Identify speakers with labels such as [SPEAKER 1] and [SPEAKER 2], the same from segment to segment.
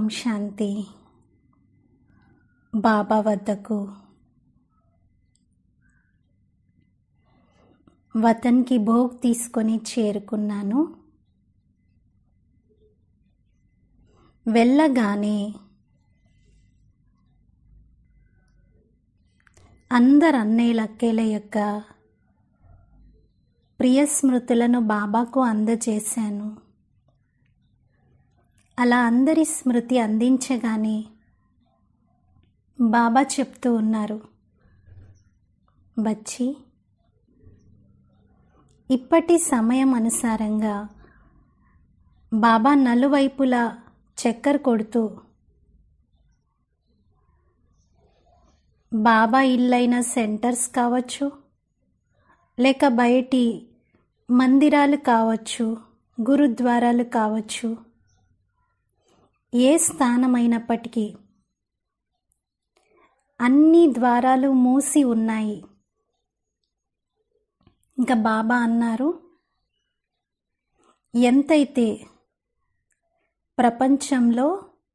[SPEAKER 1] శాంతి బాబా వద్దకు వతన్కి భోగ్ తీసుకొని చేరుకున్నాను వెళ్ళగానే అందరు అన్నయ్యలక్కేల యొక్క ప్రియ స్మృతులను బాబాకు అందజేశాను అలా అందరి స్మృతి అందించగానే బాబా చెప్తూ ఉన్నారు బచ్చి ఇప్పటి సమయం అనుసారంగా బాబా నలువైపులా చక్కర్ కొడుతూ బాబా ఇల్లైన సెంటర్స్ కావచ్చు లేక బయటి మందిరాలు కావచ్చు గురుద్వారాలు కావచ్చు ఏ స్థానమైనప్పటికీ అన్ని ద్వారాలు మూసి ఉన్నాయి ఇంకా బాబా అన్నారు ఎంతైతే ప్రపంచంలో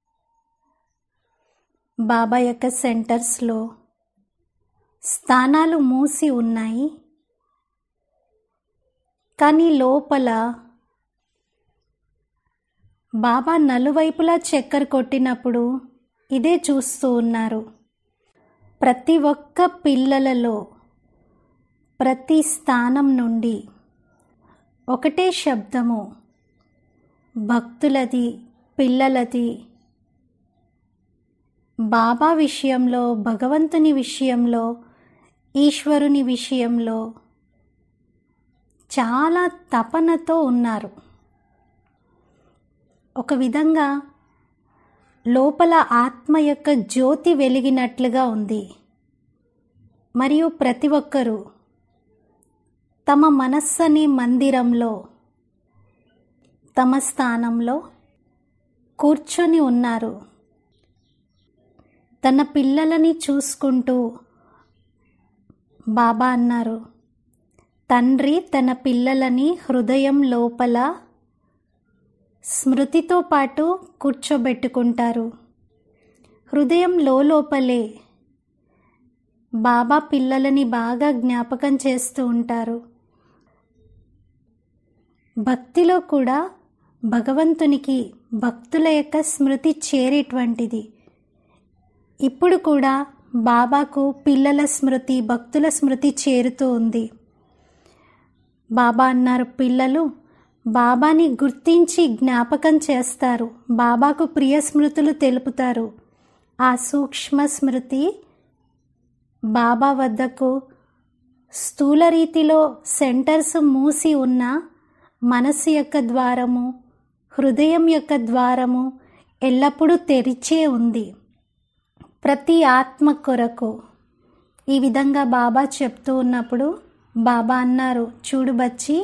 [SPEAKER 1] బాబా యొక్క సెంటర్స్లో స్థానాలు మూసి ఉన్నాయి కానీ లోపల బాబా నలువైపులా చక్కెర కొట్టినప్పుడు ఇదే చూస్తూ ఉన్నారు ప్రతి ఒక్క పిల్లలలో ప్రతి స్థానం నుండి ఒకటే శబ్దము భక్తులది పిల్లలది బాబా విషయంలో భగవంతుని విషయంలో ఈశ్వరుని విషయంలో చాలా తపనతో ఉన్నారు ఒక విధంగా లోపల ఆత్మ యొక్క జ్యోతి వెలిగినట్లుగా ఉంది మరియు ప్రతి ఒక్కరూ తమ మనస్సని మందిరంలో తమ స్థానంలో కూర్చొని ఉన్నారు తన పిల్లలని చూసుకుంటూ బాబా అన్నారు తండ్రి తన పిల్లలని హృదయం లోపల స్మృతితో పాటు కూర్చోబెట్టుకుంటారు హృదయం లోపలే బాబా పిల్లలని బాగా జ్ఞాపకం చేస్తూ ఉంటారు భక్తిలో కూడా భగవంతునికి భక్తుల యొక్క స్మృతి చేరేటువంటిది ఇప్పుడు కూడా బాబాకు పిల్లల స్మృతి భక్తుల స్మృతి చేరుతూ ఉంది బాబా అన్నారు పిల్లలు బాబాని గుర్తించి జ్ఞాపకం చేస్తారు బాబాకు ప్రియ స్మృతులు తెలుపుతారు ఆ సూక్ష్మ స్మృతి బాబా వద్దకు స్థూల రీతిలో సెంటర్స్ మూసి ఉన్న మనసు యొక్క ద్వారము హృదయం యొక్క ద్వారము ఎల్లప్పుడూ తెరిచే ఉంది ప్రతి ఆత్మ కొరకు ఈ విధంగా బాబా చెప్తూ ఉన్నప్పుడు బాబా అన్నారు చూడు బచ్చి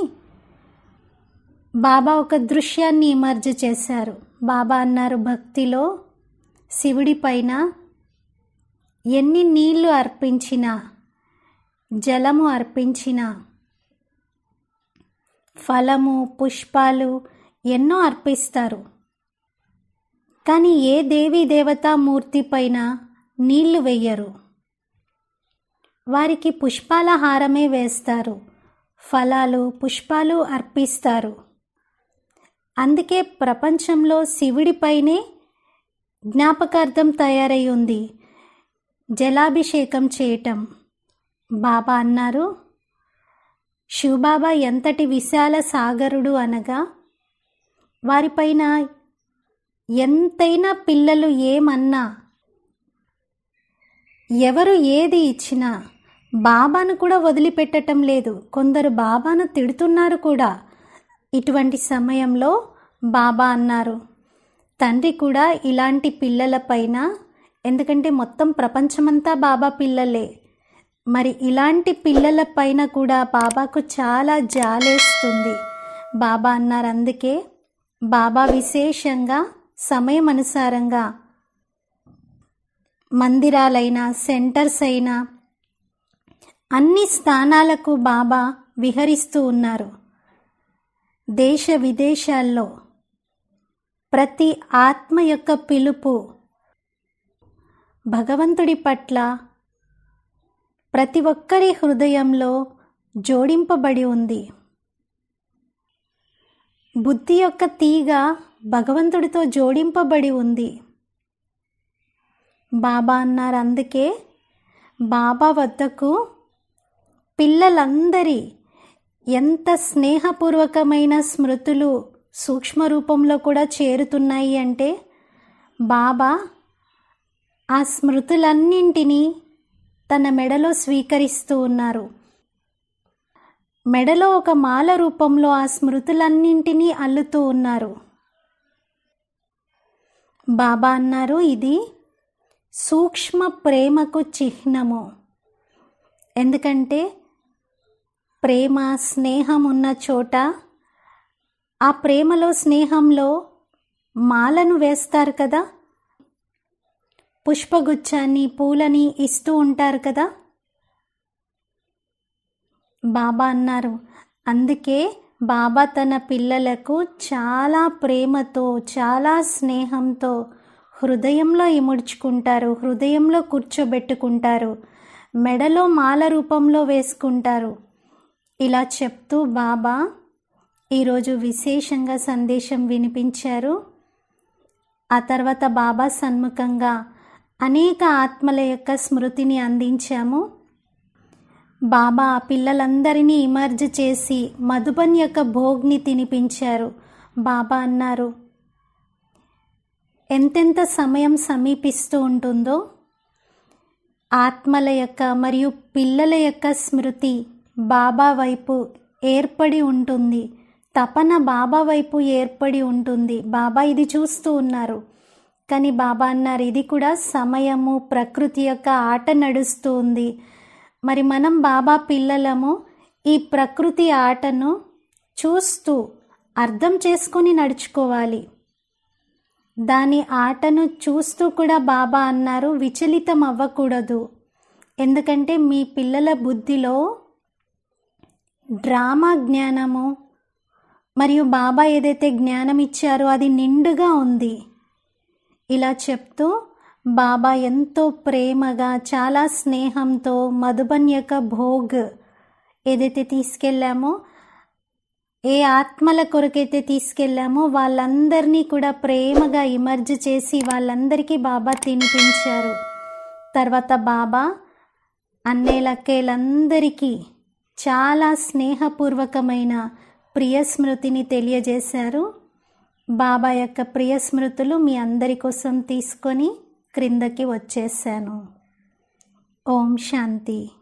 [SPEAKER 1] బాబా ఒక దృశ్యాన్ని ఇమర్జ్ చేశారు బాబా అన్నారు భక్తిలో శివుడి పైన ఎన్ని నీళ్లు అర్పించినా జలము అర్పించినా ఫలము పుష్పాలు ఎన్నో అర్పిస్తారు కానీ ఏ దేవీ దేవతా మూర్తి పైన నీళ్లు వెయ్యరు వారికి పుష్పాల హారమే వేస్తారు ఫలాలు పుష్పాలు అర్పిస్తారు అందుకే ప్రపంచంలో శివుడిపైనే జ్ఞాపకార్థం తయారై ఉంది జలాభిషేకం చేయటం బాబా అన్నారు శివబాబా ఎంతటి విశాల సాగరుడు అనగా వారిపైన ఎంతైనా పిల్లలు ఏమన్నా ఎవరు ఏది ఇచ్చినా బాబాను కూడా వదిలిపెట్టడం లేదు కొందరు బాబాను తిడుతున్నారు కూడా ఇటువంటి సమయంలో బాబా అన్నారు తండ్రి కూడా ఇలాంటి పిల్లలపైన ఎందుకంటే మొత్తం ప్రపంచమంతా బాబా పిల్లలే మరి ఇలాంటి పిల్లల పైన కూడా బాబాకు చాలా జాలేస్తుంది బాబా అన్నారు అందుకే బాబా విశేషంగా సమయం అనుసారంగా మందిరాలైనా సెంటర్స్ అయినా అన్ని స్థానాలకు బాబా విహరిస్తూ ఉన్నారు దేశ విదేశాల్లో ప్రతి ఆత్మ యొక్క పిలుపు భగవంతుడి పట్ల ప్రతి ఒక్కరి హృదయంలో జోడింపబడి ఉంది బుద్ధి యొక్క తీగ భగవంతుడితో జోడింపబడి ఉంది బాబా అన్నారు అందుకే బాబా వద్దకు పిల్లలందరి ఎంత స్నేహపూర్వకమైన స్మృతులు సూక్ష్మ రూపంలో కూడా చేరుతున్నాయి అంటే బాబా ఆ స్మృతులన్నింటినీ తన మెడలో స్వీకరిస్తూ ఉన్నారు మెడలో ఒక మాల రూపంలో ఆ స్మృతులన్నింటినీ అల్లుతూ ఉన్నారు బాబా అన్నారు ఇది సూక్ష్మ ప్రేమకు చిహ్నము ఎందుకంటే ప్రేమ స్నేహం ఉన్న చోట ఆ ప్రేమలో స్నేహంలో మాలను వేస్తారు కదా పుష్పగుచ్చాన్ని పూలని ఇస్తూ ఉంటారు కదా బాబా అన్నారు అందుకే బాబా తన పిల్లలకు చాలా ప్రేమతో చాలా స్నేహంతో హృదయంలో ఇముడ్చుకుంటారు హృదయంలో కూర్చోబెట్టుకుంటారు మెడలో మాల రూపంలో వేసుకుంటారు ఇలా చెప్తూ బాబా ఈరోజు విశేషంగా సందేశం వినిపించారు ఆ తర్వాత బాబా సన్ముఖంగా అనేక ఆత్మల యొక్క స్మృతిని అందించాము బాబా ఆ పిల్లలందరినీ ఇమర్జ్ చేసి మధుబన్ యొక్క భోగ్ని తినిపించారు బాబా అన్నారు ఎంతెంత సమయం సమీపిస్తూ ఉంటుందో ఆత్మల యొక్క మరియు పిల్లల యొక్క స్మృతి బాబా వైపు ఏర్పడి ఉంటుంది తపన బాబా వైపు ఏర్పడి ఉంటుంది బాబా ఇది చూస్తూ ఉన్నారు కానీ బాబా అన్నారు ఇది కూడా సమయము ప్రకృతి యొక్క ఆట నడుస్తూ ఉంది మరి మనం బాబా పిల్లలము ఈ ప్రకృతి ఆటను చూస్తూ అర్థం చేసుకొని నడుచుకోవాలి దాని ఆటను చూస్తూ కూడా బాబా అన్నారు విచలితం అవ్వకూడదు ఎందుకంటే మీ పిల్లల బుద్ధిలో డ్రామా జ్ఞానము మరియు బాబా ఏదైతే జ్ఞానం ఇచ్చారో అది నిండుగా ఉంది ఇలా చెప్తూ బాబా ఎంతో ప్రేమగా చాలా స్నేహంతో మధుబన్ యొక్క భోగ్ ఏదైతే తీసుకెళ్ళామో ఏ ఆత్మల కొరకైతే తీసుకెళ్ళామో వాళ్ళందరినీ కూడా ప్రేమగా ఇమర్జ్ చేసి వాళ్ళందరికీ బాబా తినిపించారు తర్వాత బాబా అన్నేలక్కేలందరికీ చాలా స్నేహపూర్వకమైన ప్రియ స్మృతిని తెలియజేశారు బాబా యొక్క ప్రియ స్మృతులు మీ అందరి కోసం తీసుకొని క్రిందకి వచ్చేసాను ఓం శాంతి